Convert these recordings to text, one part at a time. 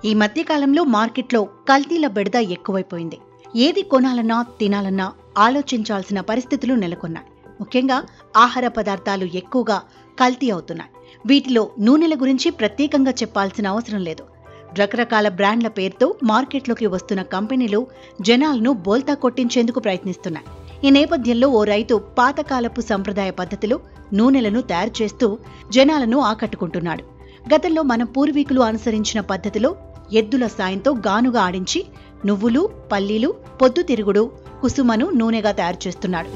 ఈ మధ్యకాలంలో మార్కెట్లో కల్తీల బెడద ఎక్కువైపోయింది ఏది కొనాలన్నా తినాలన్నా ఆలోచించాల్సిన పరిస్థితులు నెలకొన్నాయి ముఖ్యంగా ఆహార పదార్థాలు ఎక్కువగా కల్తీ అవుతున్నాయి వీటిలో నూనెల గురించి ప్రత్యేకంగా చెప్పాల్సిన అవసరం లేదు రకరకాల బ్రాండ్ల పేరుతో మార్కెట్లోకి వస్తున్న కంపెనీలు జనాలను బోల్తా కొట్టించేందుకు ప్రయత్నిస్తున్నాయి ఈ నేపథ్యంలో ఓ రైతు పాతకాలపు సంప్రదాయ పద్ధతిలో నూనెలను తయారు చేస్తూ జనాలను ఆకట్టుకుంటున్నాడు గతంలో మన పూర్వీకులు అనుసరించిన పద్ధతిలో ఎద్దుల సాయంతో గానుగా ఆడించి నువ్వులు పల్లీలు పొద్దుతిరుగుడు కుసుమను నూనెగా తయారు చేస్తున్నాడు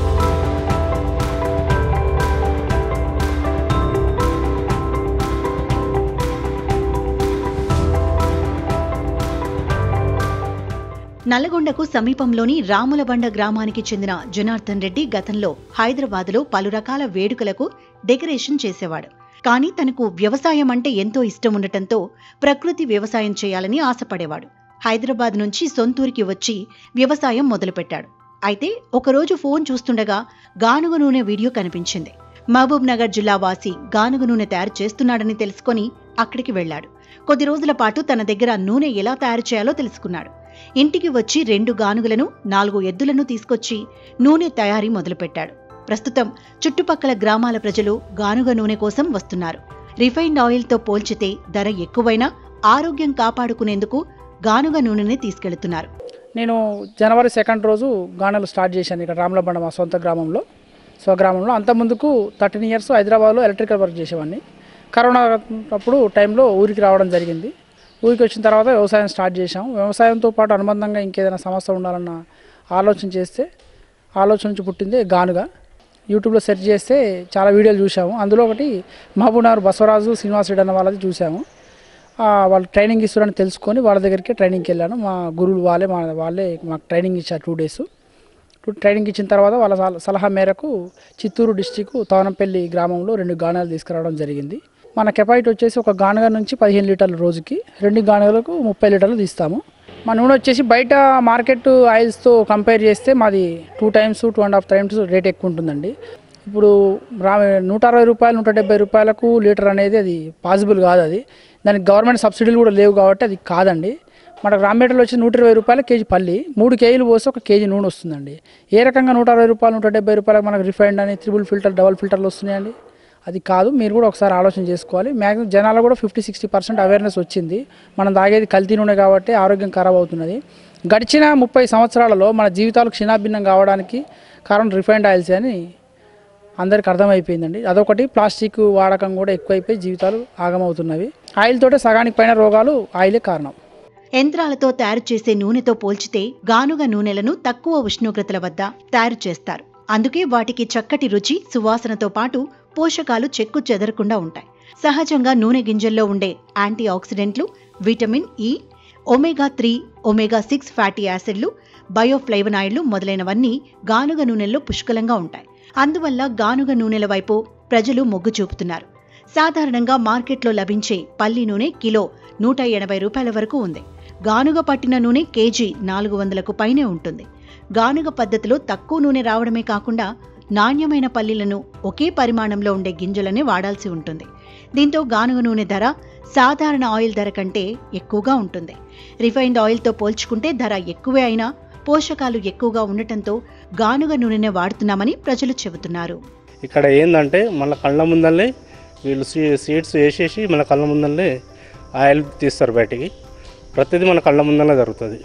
నల్లగొండకు సమీపంలోని రాములబండ గ్రామానికి చెందిన జనార్దన్ రెడ్డి గతంలో హైదరాబాదులో పలు రకాల వేడుకలకు డెకరేషన్ చేసేవాడు కానీ తనకు వ్యవసాయం అంటే ఎంతో ఇష్టం ఉండటంతో ప్రకృతి వ్యవసాయం చేయాలని ఆశపడేవాడు హైదరాబాద్ నుంచి సొంతూరికి వచ్చి వ్యవసాయం మొదలుపెట్టాడు అయితే ఒకరోజు ఫోన్ చూస్తుండగా గానుగ నూనె వీడియో కనిపించింది మహబూబ్ నగర్ జిల్లా వాసి గానుగ నూనె తయారు చేస్తున్నాడని తెలుసుకొని అక్కడికి వెళ్ళాడు కొద్ది రోజుల పాటు తన దగ్గర నూనె ఎలా తయారు చేయాలో తెలుసుకున్నాడు ఇంటికి వచ్చి రెండు గానుగలను నాలుగు ఎద్దులను తీసుకొచ్చి నూనె తయారీ మొదలుపెట్టాడు ప్రస్తుతం చుట్టుపక్కల గ్రామాల ప్రజలు గానుగ నూనె కోసం వస్తున్నారు రిఫైన్డ్ ఆయిల్తో పోల్చితే ధర ఎక్కువైనా ఆరోగ్యం కాపాడుకునేందుకు గానుగ నూనెని తీసుకెళ్తున్నారు నేను జనవరి సెకండ్ రోజు గానలు స్టార్ట్ చేశాను ఇక్కడ రామలబండ మా సొంత గ్రామంలో స్వగ్రామంలో అంత ముందుకు థర్టీన్ ఇయర్స్ హైదరాబాద్లో ఎలక్ట్రికల్ వర్క్ చేసేవాడిని కరోనా అప్పుడు టైంలో ఊరికి రావడం జరిగింది ఊరికి వచ్చిన తర్వాత వ్యవసాయం స్టార్ట్ చేశాం వ్యవసాయంతో పాటు అనుబంధంగా ఇంకేదైనా సమస్య ఉండాలన్న ఆలోచన చేస్తే ఆలోచన నుంచి పుట్టింది గానుగ యూట్యూబ్లో సెర్చ్ చేస్తే చాలా వీడియోలు చూసాము అందులో ఒకటి మహబూబ్నగర్ బసవరాజు శ్రీనివాస్ రెడ్డి అన్న వాళ్ళది చూసాము ఆ, వాళ్ళు ట్రైనింగ్ ఇస్తున్నారని తెలుసుకొని వాళ్ళ దగ్గరికి ట్రైనింగ్కి వెళ్ళాను మా గురువులు వాళ్ళే మా వాళ్ళే మాకు ట్రైనింగ్ ఇచ్చారు టూ డేస్ ట్రైనింగ్ ఇచ్చిన తర్వాత వాళ్ళ సల- సలహా మేరకు చిత్తూరు డిస్టిక్ తవనంపల్లి గ్రామంలో రెండు గానాలు తీసుకురావడం జరిగింది మన కెపాసిటీ వచ్చేసి ఒక గానుగ నుంచి పదిహేను లీటర్ల రోజుకి రెండు గానుగలకు ముప్పై లీటర్లు తీస్తాము మా నూనె వచ్చేసి బయట మార్కెట్ ఆయిల్స్తో కంపేర్ చేస్తే మాది two times two and half times rate ఎక్కువ ఉంటుందండి ఇప్పుడు రా నూట అరవై రూపాయలు నూట డెబ్బై రూపాయలకు లీటర్ అనేది అది పాసిబుల్ కాదు అది దానికి గవర్నమెంట్ సబ్సిడీలు కూడా లేవు కాబట్టి అది కాదండి మనకు రామేటలో వచ్చి నూట ఇరవై రూపాయల కేజీ పల్లి మూడు కేజీలు పోస్తే ఒక కేజీ నూనె వస్తుందండి ఏ రకంగా నూట అరవై రూపాయలు నూట డెబ్బై రూపాయలకు మనకు రిఫైండ్ అని త్రిబుల్ ఫిల్టర్ డబల్ ఫిల్టర్లు వస్తున్నాయండి అది కాదు మీరు కూడా ఒకసారి ఆలోచన చేసుకోవాలి మ్యాక్సిమం జనాలు కూడా ఫిఫ్టీ సిక్స్టీ పర్సెంట్ అవేర్నెస్ వచ్చింది మనం తాగేది కల్తీ నూనె కాబట్టి ఆరోగ్యం ఖరాబ్ అవుతున్నది గడిచిన ముప్పై సంవత్సరాలలో మన జీవితాలు క్షీణాభిన్నం కావడానికి కారణం రిఫైండ్ ఆయిల్స్ అని అందరికి అర్థమైపోయిందండి అదొకటి ప్లాస్టిక్ వాడకం కూడా ఎక్కువైపోయి జీవితాలు ఆగమవుతున్నవి ఆయిల్ తోటే సగానికి పైన రోగాలు ఆయిలే కారణం యంత్రాలతో తయారు చేసే నూనెతో పోల్చితే గానుగ నూనెలను తక్కువ ఉష్ణోగ్రతల వద్ద తయారు చేస్తారు అందుకే వాటికి చక్కటి రుచి సువాసనతో పాటు పోషకాలు చెక్కు చెదరకుండా ఉంటాయి సహజంగా నూనె గింజల్లో ఉండే యాంటీ ఆక్సిడెంట్లు vitamin E omega three omega six fatty యాసిడ్లు బయోఫ్లైవనాయిడ్లు మొదలైనవన్నీ గానుగ నూనెల్లో పుష్కలంగా ఉంటాయి అందువల్ల గానుగ నూనెల వైపు ప్రజలు మొగ్గు చూపుతున్నారు సాధారణంగా మార్కెట్లో లభించే పల్లి నూనె కిలో నూట ఎనభై రూపాయల వరకు ఉంది గానుగ పట్టిన నూనె కేజీ నాలుగు వందలకు పైనే ఉంటుంది గానుగ పద్ధతిలో తక్కువ నూనె రావడమే కాకుండా నాణ్యమైన పల్లీలను ఒకే పరిమాణంలో ఉండే గింజలనే వాడాల్సి ఉంటుంది దీంతో గానుగ నూనె ధర సాధారణ ఆయిల్ ధర కంటే ఎక్కువగా ఉంటుంది రిఫైన్డ్ ఆయిల్తో పోల్చుకుంటే ధర ఎక్కువే అయినా పోషకాలు ఎక్కువగా ఉండటంతో గానుగ నూనెనే వాడుతున్నామని ప్రజలు చెబుతున్నారు ఇక్కడ ఏంటంటే మన కళ్ళ ముందల్లే వీళ్ళు సీ సీడ్స్ వేసేసి మన కళ్ళ ముందల్లే ఆయిల్ తీస్తారు బయటికి ప్రతిదీ మన కళ్ళ ముందరనే జరుగుతుంది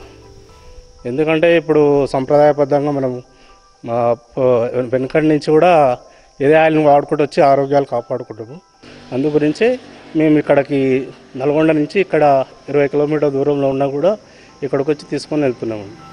ఎందుకంటే ఇప్పుడు సంప్రదాయబద్ధంగా మనం మా ప- వెనకటి నుంచి కూడా ఇదే ఆయిల్ని వాడుకుంటూ వచ్చి ఆరోగ్యాలు కాపాడుకుంటాము అందు గురించి మేము ఇక్కడికి నల్గొండ నుంచి ఇక్కడ ఇరవై కిలోమీటర్ దూరంలో ఉన్నా కూడా ఇక్కడికి వచ్చి తీసుకొని వెళ్తున్నాము